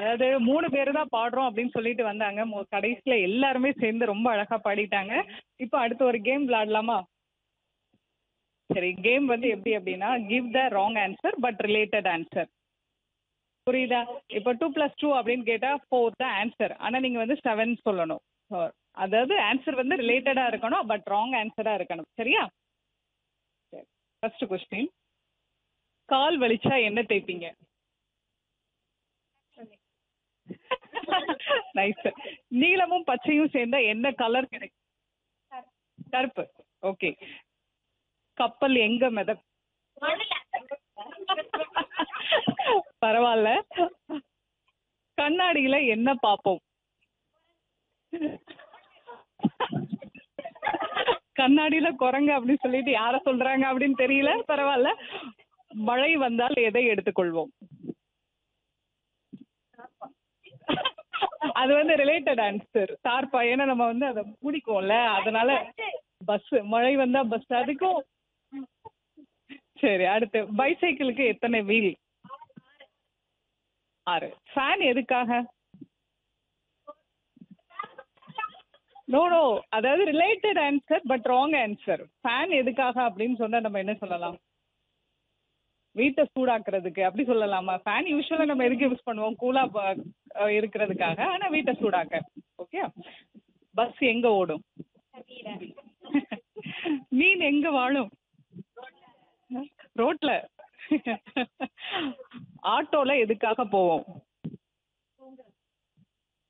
அதாவது மூணு பேர் தான் பாடுறோம் அப்படின்னு சொல்லிட்டு வந்தாங்க மொ- கடைசியில எல்லாருமே சேர்ந்து ரொம்ப அழகா பாடிட்டாங்க இப்போ அடுத்து ஒரு கேம் விளையாடலாமா சரி கேம் வந்து எப்படி அப்படின்னா give the wrong answer but related answer புரியுதா இப்போ டூ ப்ளஸ் டூ அப்படின்னு கேட்டால் ஃபோர் தான் ஆன்சர் ஆனால் நீங்கள் வந்து செவன் சொல்லணும் So, அதாவது ஆன்சர் வந்து ரிலேட்டடாக இருக்கணும் பட் ராங் ஆன்சராக இருக்கணும் சரியா சரி ஃபர்ஸ்ட் கொஸ்டின் கால் வலிச்சா என்ன தேய்ப்பீங்க நைஸ் நீலமும் பச்சையும் சேர்ந்தா என்ன கலர் கிடைக்கும் கருப்பு ஓகே கப்பல் எங்க மித பரவாயில்ல கண்ணாடியில என்ன பார்ப்போம் கண்ணாடியில குரங்கு அப்படின்னு சொல்லிட்டு யார சொல்றாங்க அப்படின்னு தெரியல பரவாயில்ல மழை வந்தால் எதை எடுத்துக்கொள்வோம் அது வந்து ரிலேட்டட் ஆன்சர் தார்ப்பா ஏன்னா நம்ம வந்து அதை பிடிக்கும்ல அதனால பஸ் மழை வந்தா பஸ் அதுக்கும் சரி அடுத்து பைசைக்கிளுக்கு எத்தனை வீல் ஆறு ஃபேன் எதுக்காக நோ நோ அதாவது related answer but wrong answer fan எதுக்காக அப்படின்னு சொன்னா நம்ம என்ன சொல்லலாம் வீட்டை சூடாக்குறதுக்கு அப்படி சொல்லலாமா ஃபேன் யூஸ்வலாக நம்ம எதுக்கு யூஸ் பண்ணுவோம் கூலாக இருக்கிறதுக்காக ஆனால் வீட்டை சூடாக்க ஓகே பஸ் எங்க ஓடும் மீன் எங்க வாழும் ரோட்ல ஆட்டோல எதுக்காக போவோம்